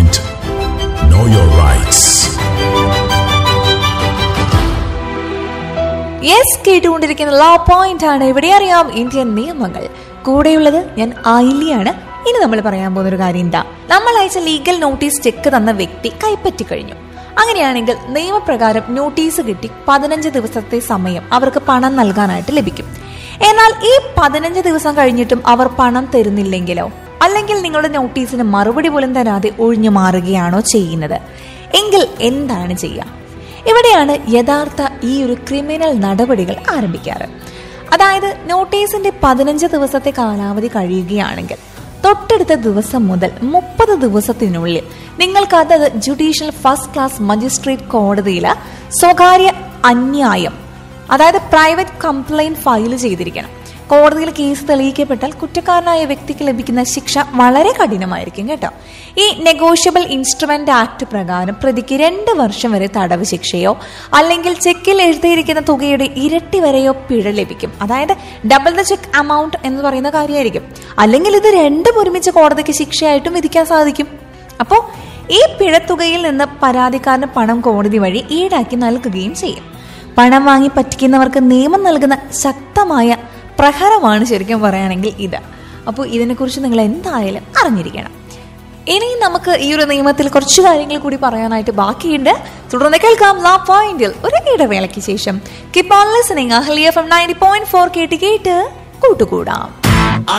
point. Know your rights. Yes കേട്ടുകൊണ്ടിരിക്കുന്ന law point ആണ് ഇവിടെ അറിയാം ഇന്ത്യൻ നിയമങ്ങൾ കൂടെയുള്ളത് ഞാൻ ആയില്യാണ് ഇനി നമ്മൾ പറയാൻ പോകുന്ന ഒരു കാര്യം എന്താ നമ്മൾ അയച്ച ലീഗൽ നോട്ടീസ് ചെക്ക് തന്ന വ്യക്തി കൈപ്പറ്റി കഴിഞ്ഞു അങ്ങനെയാണെങ്കിൽ നിയമപ്രകാരം നോട്ടീസ് കിട്ടി പതിനഞ്ച് ദിവസത്തെ സമയം അവർക്ക് പണം നൽകാനായിട്ട് ലഭിക്കും എന്നാൽ ഈ പതിനഞ്ച് ദിവസം കഴിഞ്ഞിട്ടും അവർ പണം തരുന്നില്ലെങ്കിലോ അല്ലെങ്കിൽ നിങ്ങളുടെ നോട്ടീസിന് മറുപടി പോലും തരാതെ ഒഴിഞ്ഞു മാറുകയാണോ ചെയ്യുന്നത് എങ്കിൽ എന്താണ് ചെയ്യുക ഇവിടെയാണ് യഥാർത്ഥ ഈ ഒരു ക്രിമിനൽ നടപടികൾ ആരംഭിക്കാറ് അതായത് നോട്ടീസിന്റെ പതിനഞ്ച് ദിവസത്തെ കാലാവധി കഴിയുകയാണെങ്കിൽ തൊട്ടടുത്ത ദിവസം മുതൽ മുപ്പത് ദിവസത്തിനുള്ളിൽ നിങ്ങൾക്ക് അതത് ജുഡീഷ്യൽ ഫസ്റ്റ് ക്ലാസ് മജിസ്ട്രേറ്റ് കോടതിയിൽ സ്വകാര്യ അന്യായം അതായത് പ്രൈവറ്റ് കംപ്ലൈന്റ് ഫയൽ ചെയ്തിരിക്കണം കോടതിയിൽ കേസ് തെളിയിക്കപ്പെട്ടാൽ കുറ്റക്കാരനായ വ്യക്തിക്ക് ലഭിക്കുന്ന ശിക്ഷ വളരെ കഠിനമായിരിക്കും കേട്ടോ ഈ നെഗോഷ്യബിൾ ഇൻസ്ട്രുമെന്റ് ആക്ട് പ്രകാരം പ്രതിക്ക് രണ്ട് വർഷം വരെ തടവ് ശിക്ഷയോ അല്ലെങ്കിൽ ചെക്കിൽ എഴുതിയിരിക്കുന്ന തുകയുടെ ഇരട്ടി വരെയോ പിഴ ലഭിക്കും അതായത് ഡബിൾ ദ ചെക്ക് എമൗണ്ട് എന്ന് പറയുന്ന കാര്യമായിരിക്കും അല്ലെങ്കിൽ ഇത് രണ്ടും ഒരുമിച്ച് കോടതിക്ക് ശിക്ഷയായിട്ടും വിധിക്കാൻ സാധിക്കും അപ്പോൾ ഈ പിഴത്തുകയിൽ നിന്ന് പരാതിക്കാരന് പണം കോടതി വഴി ഈടാക്കി നൽകുകയും ചെയ്യും പണം വാങ്ങി പറ്റിക്കുന്നവർക്ക് നിയമം നൽകുന്ന ശക്തമായ പ്രഹരമാണ് ശരിക്കും പറയുകയാണെങ്കിൽ ഇത് അപ്പോൾ ഇതിനെക്കുറിച്ച് നിങ്ങൾ എന്തായാലും അറിഞ്ഞിരിക്കണം ഇനി നമുക്ക് ഈ ഒരു നിയമത്തിൽ കുറച്ച് കാര്യങ്ങൾ കൂടി പറയാനായിട്ട് ബാക്കിയുണ്ട് തുടർന്ന് കേൾക്കാം ലാ പോയിന്റിൽ ഒരു ഇടവേളയ്ക്ക് ശേഷം keep on listening Ahliya from ninety point four കേട്ട് കേട്ട് കൂട്ടുകൂടാം